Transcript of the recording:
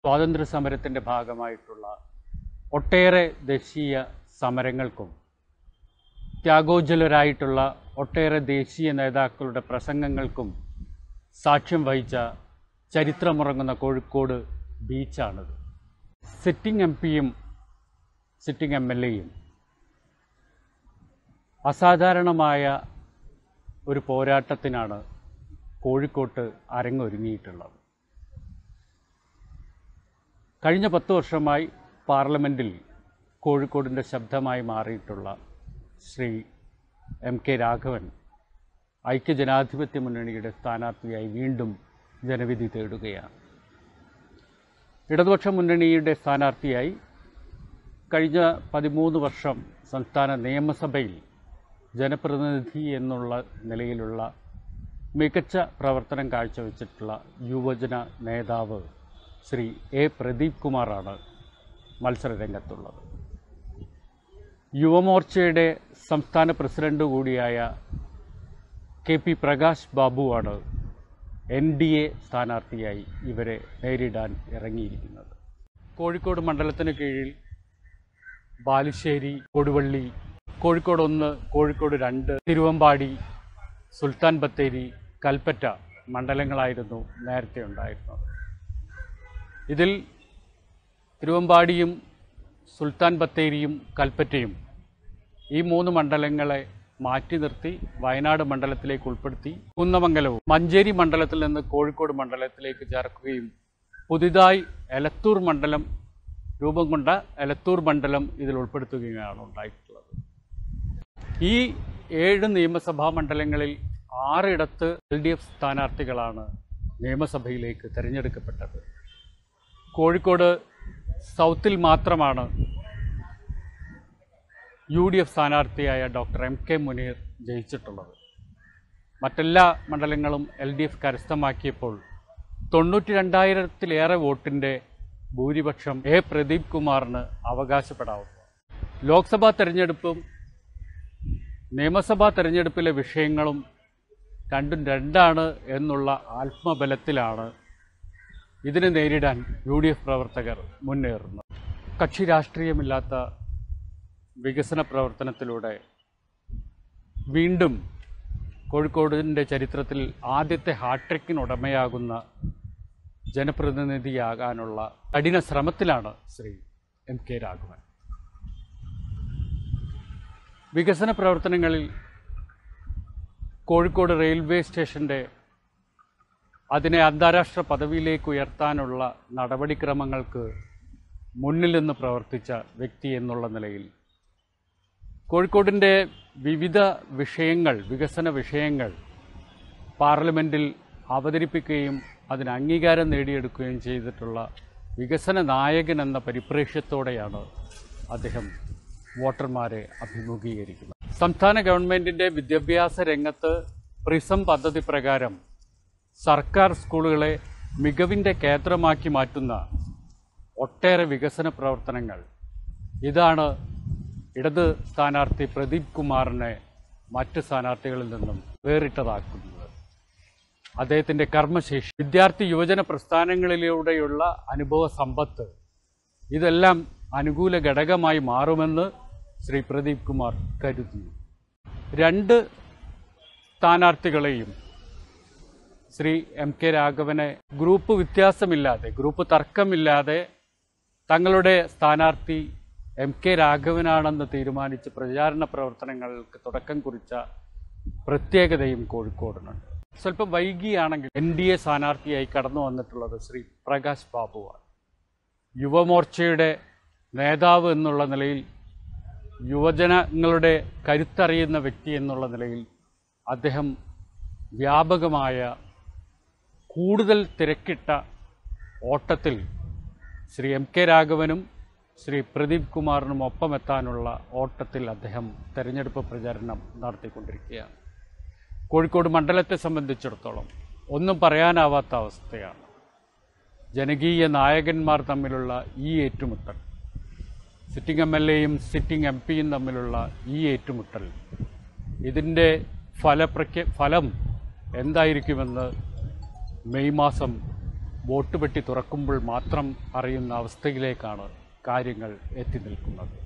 സ്വാതന്ത്ര്യ സമരത്തിൻ്റെ ഭാഗമായിട്ടുള്ള ഒട്ടേറെ ദേശീയ സമരങ്ങൾക്കും ത്യാഗോജ്വലരായിട്ടുള്ള ഒട്ടേറെ ദേശീയ നേതാക്കളുടെ പ്രസംഗങ്ങൾക്കും സാക്ഷ്യം വഹിച്ച ചരിത്രമുറങ്ങുന്ന കോഴിക്കോട് ബീച്ചാണിത് സിറ്റിംഗ് എം പിയും സിറ്റിംഗ് എം എൽ എയും അസാധാരണമായ ഒരു പോരാട്ടത്തിനാണ് കോഴിക്കോട്ട് അരങ്ങൊരുങ്ങിയിട്ടുള്ളത് കഴിഞ്ഞ പത്ത് വർഷമായി പാർലമെൻറ്റിൽ കോഴിക്കോടിൻ്റെ ശബ്ദമായി മാറിയിട്ടുള്ള ശ്രീ എം കെ രാഘവൻ ഐക്യജനാധിപത്യ മുന്നണിയുടെ സ്ഥാനാർത്ഥിയായി വീണ്ടും ജനവിധി തേടുകയാണ് ഇടതുപക്ഷ മുന്നണിയുടെ സ്ഥാനാർത്ഥിയായി കഴിഞ്ഞ പതിമൂന്ന് വർഷം സംസ്ഥാന നിയമസഭയിൽ ജനപ്രതിനിധി എന്നുള്ള നിലയിലുള്ള മികച്ച പ്രവർത്തനം കാഴ്ചവെച്ചിട്ടുള്ള യുവജന നേതാവ് ശ്രീ എ പ്രദീപ് കുമാറാണ് മത്സരരംഗത്തുള്ളത് യുവമോർച്ചയുടെ സംസ്ഥാന പ്രസിഡന്റ് കൂടിയായ കെ പി പ്രകാശ് ബാബുവാണ് എൻ ഡി എ സ്ഥാനാർത്ഥിയായി ഇവരെ നേരിടാൻ ഇറങ്ങിയിരിക്കുന്നത് കോഴിക്കോട് മണ്ഡലത്തിന് കീഴിൽ ബാലുശ്ശേരി കൊടുവള്ളി കോഴിക്കോട് ഒന്ന് കോഴിക്കോട് രണ്ട് തിരുവമ്പാടി സുൽത്താൻ ബത്തേരി കൽപ്പറ്റ മണ്ഡലങ്ങളായിരുന്നു നേരത്തെ ഉണ്ടായിരുന്നത് ഇതിൽ തിരുവമ്പാടിയും സുൽത്താൻ ബത്തേരിയും കൽപ്പറ്റയും ഈ മൂന്ന് മണ്ഡലങ്ങളെ മാറ്റി നിർത്തി വയനാട് മണ്ഡലത്തിലേക്ക് ഉൾപ്പെടുത്തി കുന്നമംഗലവും മഞ്ചേരി മണ്ഡലത്തിൽ നിന്ന് കോഴിക്കോട് മണ്ഡലത്തിലേക്ക് ചേർക്കുകയും പുതിയതായി എലത്തൂർ മണ്ഡലം രൂപം കൊണ്ട എലത്തൂർ മണ്ഡലം ഇതിൽ ഉൾപ്പെടുത്തുകയാണ് ഉണ്ടായിട്ടുള്ളത് ഈ ഏഴ് നിയമസഭാ മണ്ഡലങ്ങളിൽ ആറിടത്ത് എൽ ഡി എഫ് സ്ഥാനാർത്ഥികളാണ് നിയമസഭയിലേക്ക് തിരഞ്ഞെടുക്കപ്പെട്ടത് കോഴിക്കോട് സൗത്തിൽ മാത്രമാണ് യു ഡി എഫ് സ്ഥാനാർത്ഥിയായ ഡോക്ടർ എം കെ മുനീർ ജയിച്ചിട്ടുള്ളത് മറ്റെല്ലാ മണ്ഡലങ്ങളും എൽ ഡി എഫ് കരസ്ഥമാക്കിയപ്പോൾ തൊണ്ണൂറ്റി രണ്ടായിരത്തിലേറെ വോട്ടിൻ്റെ ഭൂരിപക്ഷം എ പ്രദീപ് കുമാറിന് അവകാശപ്പെടാവുന്നു ലോക്സഭാ തെരഞ്ഞെടുപ്പും നിയമസഭാ തെരഞ്ഞെടുപ്പിലെ വിഷയങ്ങളും രണ്ടും രണ്ടാണ് എന്നുള്ള ആത്മബലത്തിലാണ് ഇതിനെ നേരിടാൻ യു ഡി എഫ് പ്രവർത്തകർ മുന്നേറുന്നത് കക്ഷി രാഷ്ട്രീയമില്ലാത്ത വികസന പ്രവർത്തനത്തിലൂടെ വീണ്ടും കോഴിക്കോടിൻ്റെ ചരിത്രത്തിൽ ആദ്യത്തെ ഹാട്രിക്കിന് ഉടമയാകുന്ന ജനപ്രതിനിധിയാകാനുള്ള കഠിന ശ്രമത്തിലാണ് ശ്രീ എം കെ രാഘവൻ വികസന പ്രവർത്തനങ്ങളിൽ കോഴിക്കോട് റെയിൽവേ സ്റ്റേഷൻ്റെ അതിനെ അന്താരാഷ്ട്ര പദവിയിലേക്ക് ഉയർത്താനുള്ള നടപടിക്രമങ്ങൾക്ക് മുന്നിൽ നിന്ന് പ്രവർത്തിച്ച വ്യക്തി എന്നുള്ള നിലയിൽ കോഴിക്കോടിൻ്റെ വിവിധ വിഷയങ്ങൾ വികസന വിഷയങ്ങൾ പാർലമെൻറ്റിൽ അവതരിപ്പിക്കുകയും അതിന് അംഗീകാരം നേടിയെടുക്കുകയും ചെയ്തിട്ടുള്ള വികസന നായകൻ എന്ന പരിപ്രേക്ഷ്യത്തോടെയാണ് അദ്ദേഹം വോട്ടർമാരെ അഭിമുഖീകരിക്കുന്നത് സംസ്ഥാന ഗവൺമെൻറ്റിൻ്റെ വിദ്യാഭ്യാസ രംഗത്ത് പ്രിസം പദ്ധതി പ്രകാരം സർക്കാർ സ്കൂളുകളെ മികവിൻ്റെ കേന്ദ്രമാക്കി മാറ്റുന്ന ഒട്ടേറെ വികസന പ്രവർത്തനങ്ങൾ ഇതാണ് ഇടത് സ്ഥാനാർത്ഥി പ്രദീപ് കുമാറിനെ മറ്റ് സ്ഥാനാർത്ഥികളിൽ നിന്നും വേറിട്ടതാക്കുന്നത് അദ്ദേഹത്തിൻ്റെ കർമ്മശേഷി വിദ്യാർത്ഥി യുവജന പ്രസ്ഥാനങ്ങളിലൂടെയുള്ള അനുഭവ സമ്പത്ത് ഇതെല്ലാം അനുകൂല ഘടകമായി മാറുമെന്ന് ശ്രീ പ്രദീപ് കുമാർ കരുതുന്നു രണ്ട് സ്ഥാനാർത്ഥികളെയും ശ്രീ എം കെ രാഘവനെ ഗ്രൂപ്പ് വ്യത്യാസമില്ലാതെ ഗ്രൂപ്പ് തർക്കമില്ലാതെ തങ്ങളുടെ സ്ഥാനാർത്ഥി എം കെ രാഘവനാണെന്ന് തീരുമാനിച്ച് പ്രചാരണ പ്രവർത്തനങ്ങൾക്ക് തുടക്കം കുറിച്ച പ്രത്യേകതയും കോഴിക്കോടിനുണ്ട് സ്വല്പം വൈകിയാണെങ്കിൽ എൻ ഡി എ സ്ഥാനാർത്ഥിയായി കടന്നു വന്നിട്ടുള്ളത് ശ്രീ പ്രകാശ് ബാബുവാണ് യുവമോർച്ചയുടെ നേതാവ് എന്നുള്ള നിലയിൽ യുവജനങ്ങളുടെ കരുത്തറിയുന്ന വ്യക്തി എന്നുള്ള നിലയിൽ അദ്ദേഹം വ്യാപകമായ കൂടുതൽ തിരക്കിട്ട ഓട്ടത്തിൽ ശ്രീ എം കെ രാഘവനും ശ്രീ പ്രദീപ് കുമാറിനും ഒപ്പമെത്താനുള്ള ഓട്ടത്തിൽ അദ്ദേഹം തെരഞ്ഞെടുപ്പ് പ്രചാരണം നടത്തിക്കൊണ്ടിരിക്കുകയാണ് കോഴിക്കോട് മണ്ഡലത്തെ സംബന്ധിച്ചിടത്തോളം ഒന്നും പറയാനാവാത്ത അവസ്ഥയാണ് ജനകീയ നായകന്മാർ തമ്മിലുള്ള ഈ ഏറ്റുമുട്ടൽ സിറ്റിംഗ് എം എൽ എയും സിറ്റിംഗ് എം പിയും തമ്മിലുള്ള ഈ ഏറ്റുമുട്ടൽ ഇതിൻ്റെ ഫലപ്രഖ്യ ഫലം എന്തായിരിക്കുമെന്ന് മെയ് മാസം വോട്ട് പെട്ടി തുറക്കുമ്പോൾ മാത്രം അറിയുന്ന അവസ്ഥയിലേക്കാണ് കാര്യങ്ങൾ എത്തി നിൽക്കുന്നത്